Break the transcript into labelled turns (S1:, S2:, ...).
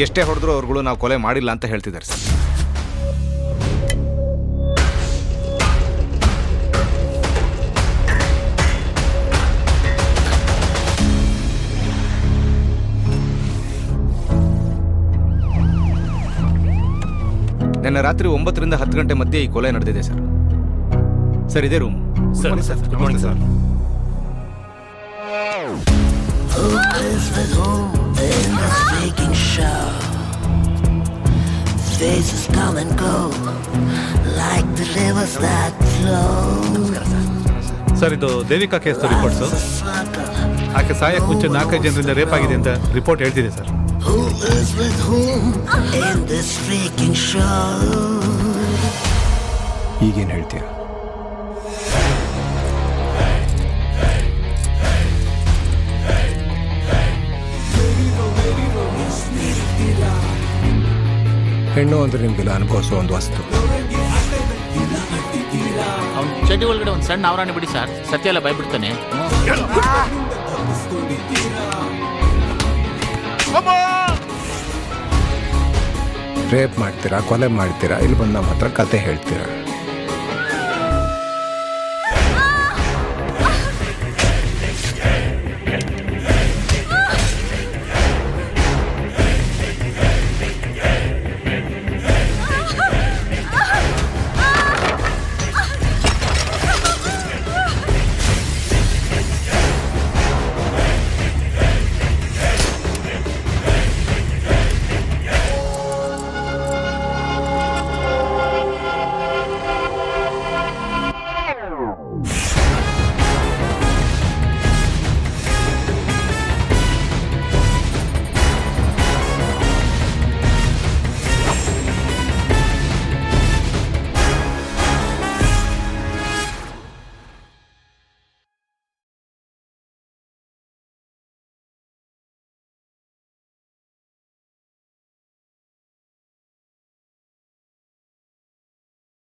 S1: ಎಷ್ಟೇ ಹೊಡೆದ್ರು ಅವ್ರುಗಳು ನಾವು ಕೊಲೆ ಮಾಡಿಲ್ಲ ಅಂತ ಹೇಳ್ತಿದ್ದಾರೆ ಸರ್ ನಿನ್ನೆ ರಾತ್ರಿ ಒಂಬತ್ತರಿಂದ ಹತ್ತು ಗಂಟೆ ಮಧ್ಯೆ ಈ ಕೊಲೆ ನಡೆದಿದೆ ಸರ್ ಸರ್ ಇದೇ room
S2: sir good morning sir
S3: Who is with whom in this freaking show? Faces come and go like the rivers that flow.
S2: Sir ಇದು ದೇವಿಕಾ ಕೇಸ್ ರಿಪೋರ್ಟ್ಸು
S3: Sucker.
S2: ಆಕೆ ಸಾಯಕ್ಕೆ ಮುಂಚೆ ನಾಲ್ಕೈದು ಜನರಿಂದ ರೇಪ್ ಆಗಿದೆ ಅಂತ ರಿಪೋರ್ಟ್ ಹೇಳ್ತಿದೆ sir
S3: Who is with whom in this freaking show?
S1: ಈಗೇನು ಹೇಳ್ತೀಯ ಹೆಣ್ಣು ಅಂದ್ರೆ ನಿಮ್ಗೆಲ್ಲ ಅನುಭವಿಸೋ ಒಂದು ವಸ್ತು
S4: ಅವ್ನ ಚಡ್ಡಿ ಒಳಗಡೆ ಒಂದು ಸಣ್ಣ ಆವರಣ ಬಿಡಿ ಸರ್ ಸತ್ಯ ಎಲ್ಲ ಭಯಬಿಡ್ತಾನೆ
S1: ರೇಪ್ ಮಾಡ್ತೀರಾ ಕೊಲೆ ಮಾಡ್ತೀರಾ ಇಲ್ಲಿ ಬಂದು ನಮ್ಮ ಹತ್ರ ಕತೆ ಹೇಳ್ತೀರಾ